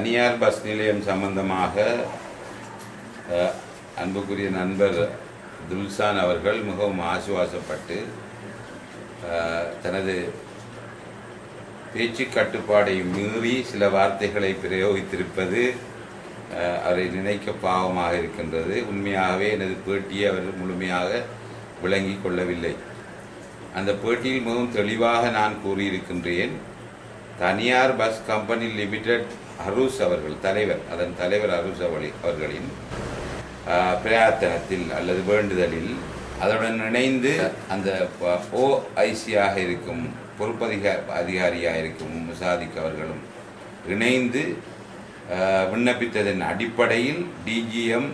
தனியார் பஸ் நிலையம் சம்பந்தமாக அஹ், அன்புக்குரிய நண்பர் துல்சான் அவர்கள் மிகவும் ஆசுவாசப்பட்டு அஹ், தனது பேச்சு கட்டுப்பாடை மீறி சில வார்த்தைகளை பிரயோகித்திருப்பது அஹ், அவரை நினைக்க பாவமாக இருக்கின்றது உண்மையாகவே எனது பேட்டியை அவர் முழுமையாக விளங்கிக் கொள்ளவில்லை அந்த பேட்டியில் மிகவும் தெளிவாக நான் கூறியிருக்கின்றேன் தனியார் பஸ் கம்பெனி லிமிடெட் அரூஸ் அவர்கள் தலைவர் அதன் தலைவர் அரூஸ் அவளி- அவர்களின் ஆஹ், பிரயத்தனத்தில் அல்லது வேண்டுதலில் அதனுடன் இணைந்து அந்த ஓஐசியாக இருக்கும் பொறுப்பதிக அதிகாரியாக இருக்கும் முசாதிக் அவர்களும் இணைந்து ஆஹ், விண்ணப்பித்ததன் அடிப்படையில் டிஜிஎம்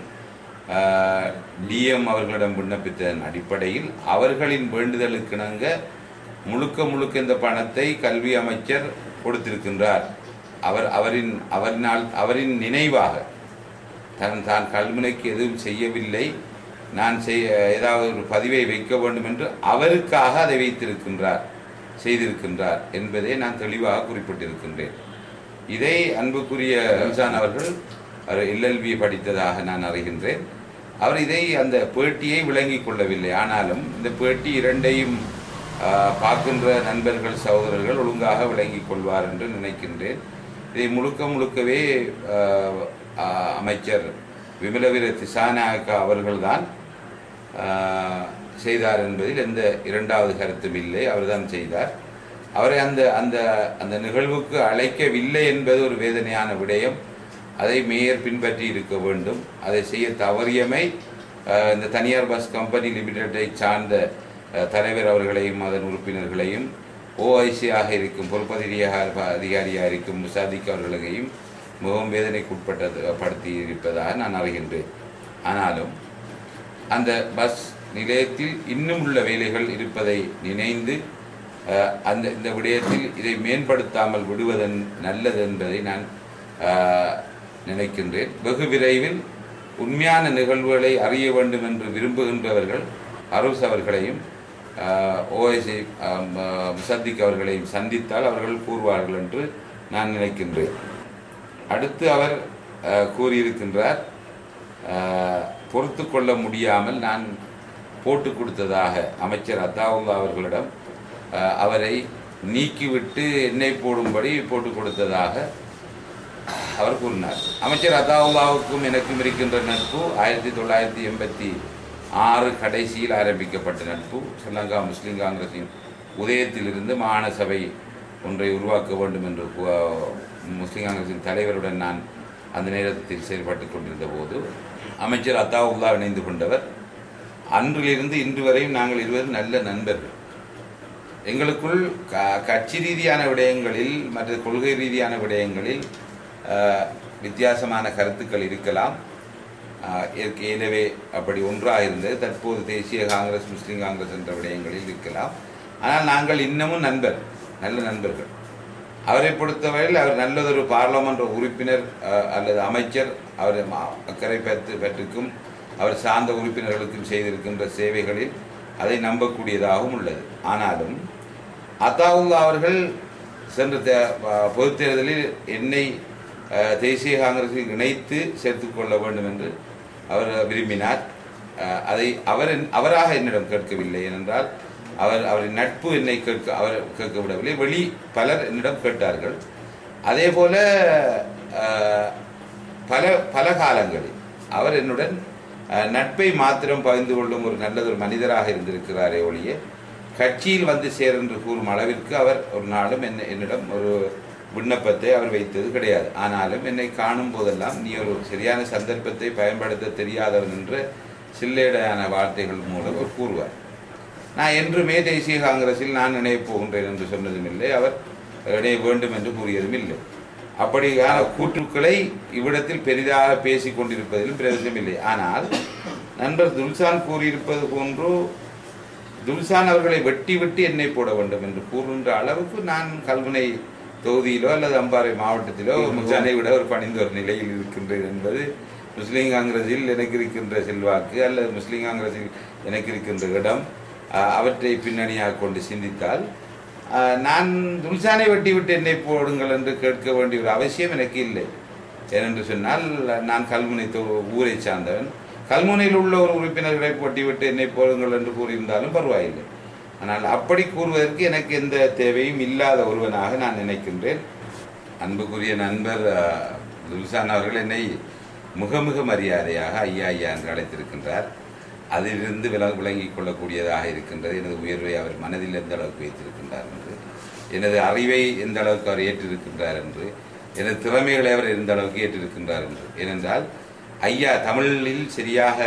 டிஎம் அவர்களிடம் விண்ணப்பித்ததன் அடிப்படையில் அவர்களின் வேண்டுதலுக்கிணங்க முழுக்க முழுக்க இந்த பணத்தை கல்வி அமைச்சர் கொடுத்திருக்கின்றார் அவர் அவரின் அவரினால் அவரின் நினைவாக தன் தான் கல்முனைக்கு எதுவும் செய்யவில்லை நான் செய்ய ஏதாவது ஒரு பதிவை வைக்க வேண்டும் என்று அவருக்காக அதை வைத்திருக்கின்றார் செய்திருக்கின்றார் என்பதை நான் தெளிவாக குறிப்பிட்டிருக்கின்றேன் இதை அன்புக்குரிய ரம்சான் அவர்கள் அவர் எல்எல்பி படித்ததாக நான் அறிகின்றேன் அவர் இதை அந்த பேட்டியை விளங்கிக் கொள்ளவில்லை ஆனாலும் இந்த பேட்டி இரண்டையும் ஆ, பார்க்கின்ற நண்பர்கள் சகோதரர்கள் ஒழுங்காக விளங்கிக் கொள்வார் என்று நினைக்கின்றேன் இதை முழுக்க முழுக்கவே ஆ, ஆ, அமைச்சர் விமலவீர திசாநாயக்கா அவர்கள்தான் ஆ, செய்தார் என்பதில் எந்த இரண்டாவது கருத்தும் இல்லை அவர்தான் செய்தார் அவரை அந்த அந்த அந்த நிகழ்வுக்கு அழைக்கவில்லை என்பது ஒரு வேதனையான விடயம் அதை மேயர் பின்பற்றி இருக்க வேண்டும் அதை செய்ய தவறியமை அஹ், இந்த தனியார் பஸ் கம்பெனி லிமிடெட்டை சார்ந்த அஹ், தலைவர் அவர்களையும் அதன் உறுப்பினர்களையும் ஓஐசியாக இருக்கும் பொறுப்பதிகாரியாக அதிகாரியாக இருக்கும் முசாதிக் அவர்களையும் மிகவும் வேதனைக்குட்பட்டது படுத்தி இருப்பதாக நான் அறிகின்றேன் ஆனாலும் அந்த பஸ் நிலையத்தில் இன்னும் உள்ள வேலைகள் இருப்பதை நினைந்து அஹ், அந்த இந்த விடயத்தில் இதை மேம்படுத்தாமல் விடுவதன் நல்லது என்பதை நான் அஹ், நினைக்கின்றேன் வெகு விரைவில் உண்மையான நிகழ்வுகளை அறிய வேண்டும் என்று விரும்புகின்றவர்கள் அரூஸ் அவர்களையும் ஓஎஸ்ஐ முசத்திக் அவர்களையும் சந்தித்தால் அவர்கள் கூறுவார்கள் என்று நான் நினைக்கின்றேன் அடுத்து அவர் அஹ், கூறியிருக்கின்றார் அஹ், பொறுத்து கொள்ள முடியாமல் நான் போட்டு கொடுத்ததாக அமைச்சர் அத்தாவுல்லா அவர்களிடம் அஹ், அவரை நீக்கிவிட்டு எண்ணெய் போடும்படி போட்டு கொடுத்ததாக அவர் கூறினார் அமைச்சர் அத்தாவுல்லாவுக்கும் எனக்கும் இருக்கின்ற நட்பு ஆயிரத்தி தொள்ளாயிரத்தி எண்பத்தி ஆறு கடைசியில் ஆரம்பிக்கப்பட்ட நட்பு ஸ்ரீலங்கா முஸ்லீம் காங்கிரஸின் உதயத்திலிருந்து மாகாண சபை ஒன்றை உருவாக்க வேண்டும் என்று கு- முஸ்லீம் காங்கிரஸின் தலைவருடன் நான் அந்த நேரத்தில் செயல்பட்டு கொண்டிருந்த போது அமைச்சர் அத்தாவுல்லா இணைந்து கொண்டவர் அன்றிலிருந்து இன்று வரையும் நாங்கள் இருவரும் நல்ல நண்பர்கள் எங்களுக்குள் க- கட்சி ரீதியான விடயங்களில் மற்ற கொள்கை ரீதியான விடயங்களில் அஹ், வித்தியாசமான கருத்துக்கள் இருக்கலாம் அஹ், ஏற்க- ஏற்கனவே அப்படி ஒன்றாக இருந்தது தற்போது தேசிய காங்கிரஸ் முஸ்லீம் காங்கிரஸ் என்ற விடயங்களில் இருக்கலாம் ஆனால் நாங்கள் இன்னமும் நண்பர் நல்ல நண்பர்கள் அவரை பொறுத்தவரையில் அவர் நல்லதொரு பாராளுமன்ற உறுப்பினர் அஹ், அல்லது அமைச்சர் அவர் ம- அக்கறை பெற்று பெற்றுக்கும் அவர் சார்ந்த உறுப்பினர்களுக்கும் செய்திருக்கின்ற சேவைகளில் அதை நம்பக்கூடியதாகவும் உள்ளது ஆனாலும் அத்தாவுல்லா அவர்கள் சென்ற தே- ப- பொதுத் தேர்தலில் என்னை அஹ், தேசிய காங்கிரஸில் இணைத்து சேர்த்துக் கொள்ள வேண்டும் என்று அவர் விரும்பினார் அஹ், அதை அவர் என்- அவராக என்னிடம் கேட்கவில்லை ஏனென்றால் அவர் அவரின் நட்பு என்னை கேட்க அவர் கேட்க விடவில்லை வெளி பலர் என்னிடம் கேட்டார்கள் அதே போல அஹ், பல பல காலங்களில் அவர் என்னுடன் அஹ், நட்பை மாத்திரம் பகிர்ந்து கொள்ளும் ஒரு நல்லதொரு மனிதராக இருந்திருக்கிறாரே ஒழிய கட்சியில் வந்து சேர் என்று கூறும் அளவிற்கு அவர் ஒரு நாளும் என்ன என்னிடம் ஒரு விண்ணப்பத்தை அவர் வைத்தது கிடையாது ஆனாலும் என்னை காணும் போதெல்லாம் நீ ஒரு சரியான சந்தர்ப்பத்தை பயன்படுத்த தெரியாதவன் என்று சில்லேடையான வார்த்தைகள் மூலம் அவர் கூறுவார் நான் என்றுமே தேசிய காங்கிரஸில் நான் இணையப் போகின்றேன் என்று சொன்னதும் இல்லை அவர் இணைய வேண்டும் என்று கூறியதும் இல்லை அப்படியான கூற்றுக்களை இவ்விடத்தில் பெரிதாக பேசிக் கொண்டிருப்பதிலும் பிரயோஜனம் இல்லை ஆனால் நண்பர் துல்சான் கூறியிருப்பது போன்று துல்சான் அவர்களை வெட்டி வெட்டி எண்ணெய் போட வேண்டும் என்று கூறுகின்ற அளவுக்கு நான் கல்முனை தொகுதியிலோ அல்லது அம்பாறை மாவட்டத்திலோ முஜானை விட ஒரு பணிந்த ஒரு நிலையில் இருக்கின்றேன் என்பது முஸ்லீம் காங்கிரஸில் எனக்கு இருக்கின்ற செல்வாக்கு அல்லது முஸ்லீம் காங்கிரஸில் எனக்கு இருக்கின்ற இடம் அஹ், அவற்றை பின்னணியாக கொண்டு சிந்தித்தால் அஹ், நான் துல்சானை வெட்டி விட்டு என்னை போடுங்கள் என்று கேட்க வேண்டிய ஒரு அவசியம் எனக்கு இல்லை ஏனென்று சொன்னால் நான் கல்முனை தொ- ஊரை சார்ந்தவன் கல்முனையில் உள்ள ஒரு உறுப்பினர்களை போட்டிவிட்டு என்னை போடுங்கள் என்று கூறியிருந்தாலும் பரவாயில்லை ஆனால் அப்படி கூறுவதற்கு எனக்கு எந்த தேவையும் இல்லாத ஒருவனாக நான் நினைக்கின்றேன் அன்புக்குரிய நண்பர் அஹ், துல்சான் அவர்கள் என்னை மிக மிக மரியாதையாக ஐயா ஐயா என்று அழைத்திருக்கின்றார் அதிலிருந்து வில விளங்கிக் கொள்ளக்கூடியதாக இருக்கின்றது எனது உயர்வை அவர் மனதில் எந்த அளவுக்கு வைத்திருக்கின்றார் என்று எனது அறிவை எந்த அளவுக்கு அவர் ஏற்றிருக்கின்றார் என்று எனது திறமைகளை அவர் எந்த அளவுக்கு ஏற்றிருக்கின்றார் என்று ஏனென்றால் ஐயா தமிழில் சரியாக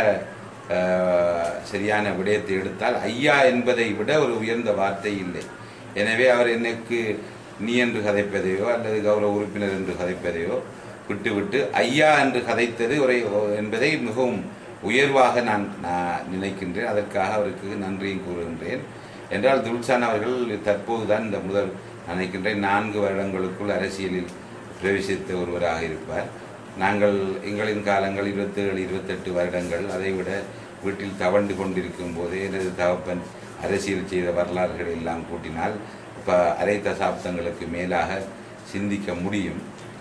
அஹ், சரியான விடயத்தை எடுத்தால் ஐயா என்பதை விட ஒரு உயர்ந்த வார்த்தை இல்லை எனவே அவர் எனக்கு நீ என்று கதைப்பதையோ அல்லது கௌரவ உறுப்பினர் என்று கதைப்பதையோ விட்டுவிட்டு ஐயா என்று கதைத்தது ஒரு என்பதை மிகவும் உயர்வாக நான் நான் நினைக்கின்றேன் அதற்காக அவருக்கு நன்றியும் கூறுகின்றேன் என்றால் துல்சான் அவர்கள் தற்போது தான் இந்த முதல் நினைக்கின்றேன் நான்கு வருடங்களுக்குள் அரசியலில் பிரவேசித்த ஒருவராக இருப்பார் நாங்கள் எங்களின் காலங்கள் இருபத்தேழு இருபத்தெட்டு வருடங்கள் அதைவிட வீட்டில் தவண்டு கொண்டிருக்கும் போதே எனது தகப்பன் அரசியல் செய்த வரலாறுகள் எல்லாம் கூட்டினால் இப்போ அரை தசாப்தங்களுக்கு மேலாக சிந்திக்க முடியும்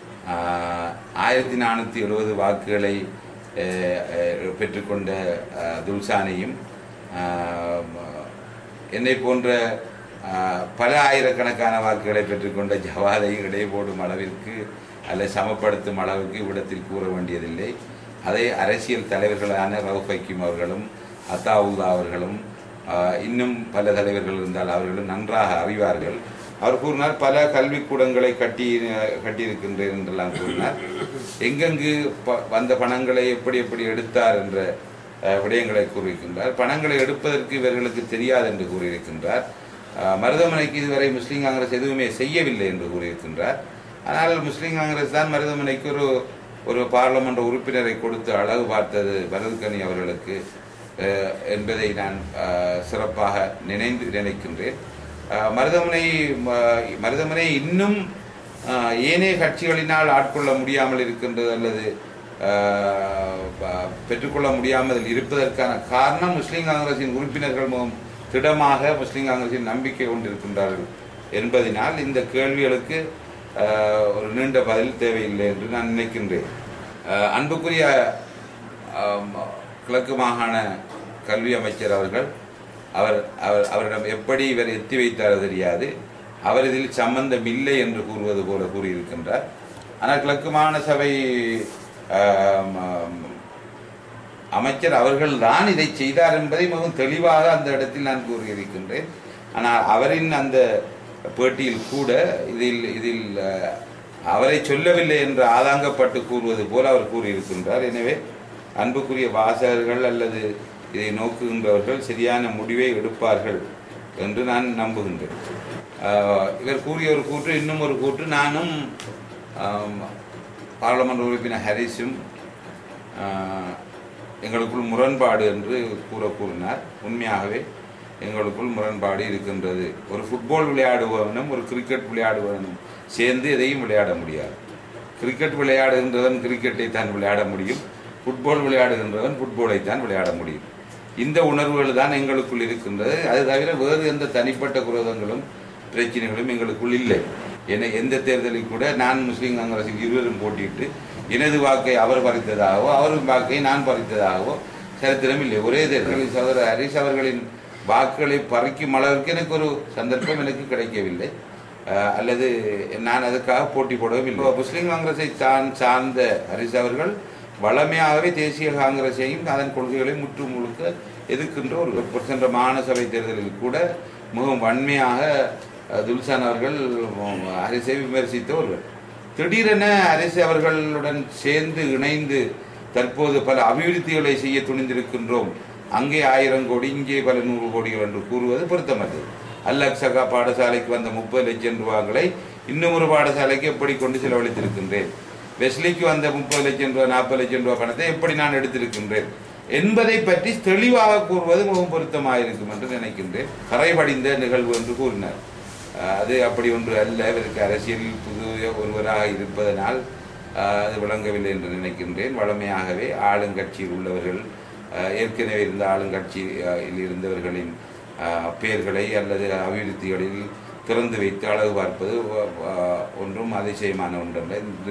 ஆஹ், ஆயிரத்தி நானூற்றி எழுபது வாக்குகளை அஹ், அஹ், பெற்றுக்கொண்ட அஹ், துல்சானையும் ஆஹ், என்னை போன்ற ஆஹ், பல ஆயிரக்கணக்கான வாக்குகளை பெற்றுக்கொண்ட ஜவாதையும் இடை போடும் அளவிற்கு அல்ல சமப்படுத்தும் அளவுக்கு இவ்விடத்தில் கூற வேண்டியதில்லை அதை அரசியல் தலைவர்களான ரவுஃப் ஹக்கீம் அவர்களும் அத்தாவுதா அவர்களும் ஆஹ், இன்னும் பல தலைவர்கள் இருந்தால் அவர்களும் நன்றாக அறிவார்கள் அவர் கூறினார் பல கல்விக்கூடங்களை கட்டி கட்டியிருக்கின்றேன் என்றெல்லாம் கூறினார் எங்கெங்கு ப- வந்த பணங்களை எப்படி எப்படி எடுத்தார் என்ற அஹ், விடயங்களை கூறியிருக்கின்றார் பணங்களை எடுப்பதற்கு இவர்களுக்கு தெரியாது என்று கூறியிருக்கின்றார் அஹ், மருதமனைக்கு இதுவரை முஸ்லீம் காங்கிரஸ் எதுவுமே செய்யவில்லை என்று கூறியிருக்கின்றார் ஆனால் முஸ்லீம் காங்கிரஸ் தான் மருதமனைக்கு ஒரு ஒரு பாராளுமன்ற உறுப்பினரை கொடுத்து அழகு பார்த்தது பரத்கனி அவர்களுக்கு அஹ், என்பதை நான் அஹ், சிறப்பாக நினைந்து நினைக்கின்றேன் அஹ், மருதமனை ம- மருதமனை இன்னும் அஹ், ஏனைய கட்சிகளினால் ஆட்கொள்ள முடியாமல் இருக்கின்றது அல்லது அஹ், ப- பெற்றுக்கொள்ள முடியாமல் இருப்பதற்கான காரணம் முஸ்லீம் காங்கிரசின் உறுப்பினர்கள் மிகவும் திடமாக முஸ்லீம் காங்கிரசின் நம்பிக்கை கொண்டிருக்கின்றார்கள் என்பதனால் இந்த கேள்விகளுக்கு அஹ், ஒரு நீண்ட பதில் தேவையில்லை என்று நான் நினைக்கின்றேன் அஹ், அன்புக்குரிய ஆம், கிழக்கு மாகாண கல்வி அமைச்சர் அவர்கள் அவர் அவர் அவரிடம் எப்படி இவர் எத்தி வைத்தாரோ தெரியாது அவர் இதில் சம்பந்தம் இல்லை என்று கூறுவது போல கூறியிருக்கின்றார் ஆனால் கிழக்கு மாகாண சபை ஆம், ஆம், அமைச்சர் அவர்கள் தான் இதை செய்தார் என்பதை மிகவும் தெளிவாக அந்த இடத்தில் நான் கூறியிருக்கின்றேன் ஆனால் அவரின் அந்த பேட்டியில் கூட இதில் இதில் அஹ், அவரை சொல்லவில்லை என்று ஆதாங்கப்பட்டு கூறுவது போல அவர் கூறியிருக்கின்றார் எனவே அன்புக்குரிய வாசகர்கள் அல்லது இதை நோக்குகின்றவர்கள் சரியான முடிவை எடுப்பார்கள் என்று நான் நம்புகின்றேன் ஆஹ், இவர் கூறிய ஒரு கூற்று இன்னும் ஒரு கூற்று நானும் ஆம், பாராளுமன்ற உறுப்பினர் ஹரிஸும் ஆஹ், எங்களுக்குள் முரண்பாடு என்று கூற கூறினார் உண்மையாகவே எங்களுக்குள் முரண்பாடு இருக்கின்றது ஒரு ஃபுட்பால் விளையாடுபவனும் ஒரு கிரிக்கெட் விளையாடுபவனும் சேர்ந்து எதையும் விளையாட முடியாது கிரிக்கெட் விளையாடுகின்றவன் கிரிக்கெட்டை தான் விளையாட முடியும் ஃபுட்பால் விளையாடுகின்றவன் ஃபுட்பாலை தான் விளையாட முடியும் இந்த உணர்வுகள் தான் எங்களுக்குள் இருக்கின்றது அது தவிர வேறு எந்த தனிப்பட்ட குரோதங்களும் பிரச்சனைகளும் எங்களுக்குள் இல்லை என எந்த தேர்தலில் கூட நான் முஸ்லீம் காங்கிரஸுக்கு இருவரும் போட்டியிட்டு எனது வாக்கை அவர் பறித்ததாகவோ அவரின் வாக்கை நான் பறித்ததாகவோ சரித்திரம் இல்லை ஒரே தேர்தலில் சகோதரர் ஹரிஸ் அவர்களின் வாக்குகளை பறிக்கும் அளவிற்கு எனக்கு ஒரு சந்தர்ப்பம் எனக்கு கிடைக்கவில்லை அஹ், அல்லது நான் அதுக்காக போட்டி போடவும் இல்லை இப்போ முஸ்லீம் காங்கிரஸை தான் சார்ந்த ஹரிஸ் அவர்கள் வளமையாகவே தேசிய காங்கிரஸையும் அதன் கொள்கைகளையும் முற்று முழுக்க எதிர்க்கின்ற ஒரு சென்ற மாநசபை தேர்தலில் கூட மிகவும் வன்மையாக அஹ், துல்சான் அவர்கள் ஹரிசை விமர்சித்த ஒருவர் திடீரென அரசு அவர்களுடன் சேர்ந்து இணைந்து தற்போது பல அபிவிருத்திகளை செய்ய துணிந்திருக்கின்றோம் அங்கே ஆயிரம் கோடி இங்கே பல நூறு கோடிகள் என்று கூறுவது பொருத்தமற்றது அல்லக்சகா பாடசாலைக்கு வந்த முப்பது லட்சம் ரூபாய்களை இன்னும் ஒரு பாடசாலைக்கு எப்படி கொண்டு செலவழித்திருக்கின்றேன் வெஸ்லிக்கு வந்த முப்பது லட்சம் ரூபாய் நாற்பது லட்சம் ரூபாய் பணத்தை எப்படி நான் எடுத்திருக்கின்றேன் என்பதை பற்றி தெளிவாக கூறுவது மிகவும் பொருத்தமாக இருக்கும் என்று நினைக்கின்றேன் கரைபடிந்த நிகழ்வு என்று கூறினார் அஹ் அது அப்படி ஒன்று அல்ல இவருக்கு அரசியலில் புது ஒருவராக இருப்பதனால் அஹ் அது விளங்கவில்லை என்று நினைக்கின்றேன் வழமையாகவே ஆளுங்கட்சியில் உள்ளவர்கள் அஹ் ஏற்கனவே இருந்த ஆளுங்கட்சியில் இருந்தவர்களின் அஹ், பெயர்களை அல்லது அபிவிருத்திகளில் திறந்து வைத்து அழகு பார்ப்பது அஹ், ஒன்றும் அதிசயமான ஒன்றல்ல இன்று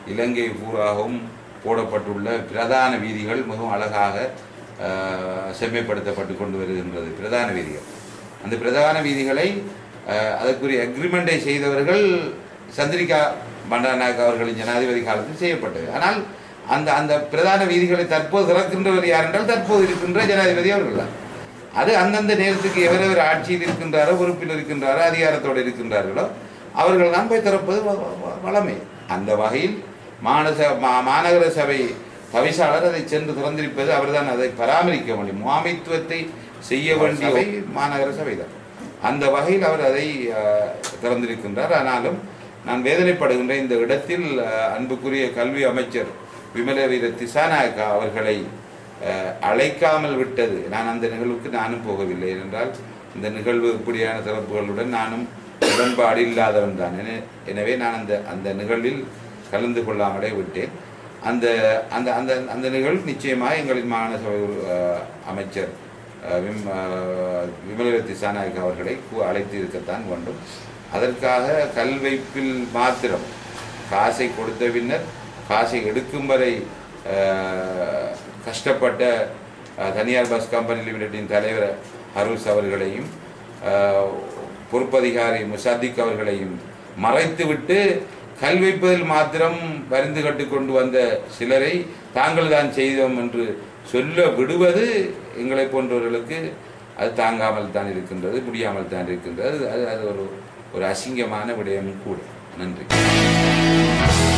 இலங்கை பூராகவும் போடப்பட்டுள்ள பிரதான வீதிகள் மிகவும் அழகாக அஹ், செம்மைப்படுத்தப்பட்டு கொண்டு வருகின்றது பிரதான வீதிகள் அந்த பிரதான வீதிகளை அஹ், அதற்குரிய அக்ரிமெண்டை செய்தவர்கள் சந்திரிகா பண்டாரநாயக் அவர்களின் ஜனாதிபதி காலத்தில் செய்யப்பட்டது ஆனால் அந்த அந்த பிரதான வீதிகளை தற்போது திறக்கின்றவர் யார் என்றால் தற்போது இருக்கின்ற ஜனாதிபதி அவர்கள் தான் அது அந்தந்த நேரத்துக்கு எவரெவர் ஆட்சியில் இருக்கின்றாரோ பொறுப்பில் இருக்கின்றாரோ அதிகாரத்தோடு இருக்கின்றார்களோ அவர்கள் தான் போய் திறப்பது வ- வ- வ- வளமை அந்த வகையில் மாநச மா- மாநகர சபை தவிசாளர் அதை சென்று திறந்திருப்பது அவர்தான் அதை பராமரிக்க முடியும் முகாமைத்துவத்தை செய்ய வேண்டிய சபை மாநகர சபை தான் அந்த வகையில் அவர் அதை அஹ், திறந்திருக்கின்றார் ஆனாலும் நான் வேதனைப்படுகின்ற இந்த இடத்தில் அஹ், அன்புக்குரிய கல்வி அமைச்சர் விமல வீர திசாநாயக்கா அவர்களை அஹ், அழைக்காமல் விட்டது நான் அந்த நிகழ்வுக்கு நானும் போகவில்லை ஏனென்றால் இந்த நிகழ்வு இப்படியான சிறப்புகளுடன் நானும் உடன்பாடு இல்லாதவன் தான் என- எனவே நான் அந்த அந்த நிகழ்வில் கலந்து கொள்ளாமலே விட்டேன் அந்த அந்த அந்த அந்த நிகழ்வு நிச்சயமாக எங்களின் மாகாண சபை அஹ், அமைச்சர் அஹ், விம் அஹ், விமல திசாநாயக் அவர்களை கூ- அழைத்து இருக்கத்தான் வேண்டும் அதற்காக கல்வைப்பில் மாத்திரம் காசை கொடுத்த பின்னர் காசை எடுக்கும் வரை அஹ், கஷ்டப்பட்ட அஹ், தனியார் பஸ் கம்பெனி லிமிடெட்டின் தலைவர் ஹரூஸ் அவர்களையும் அஹ், பொறுப்பதிகாரி முசாத்திக் அவர்களையும் மறைத்துவிட்டு கல்வைப்பதில் மாத்திரம் பரிந்து கட்டு கொண்டு வந்த சிலரை தாங்கள் தான் செய்தோம் என்று சொல்ல விடுவது எங்களை போன்றவர்களுக்கு அது தாங்காமல் தான் இருக்கின்றது முடியாமல் தான் இருக்கின்றது அது அது ஒரு ஒரு அசிங்கமான விடயமும் கூட நன்றி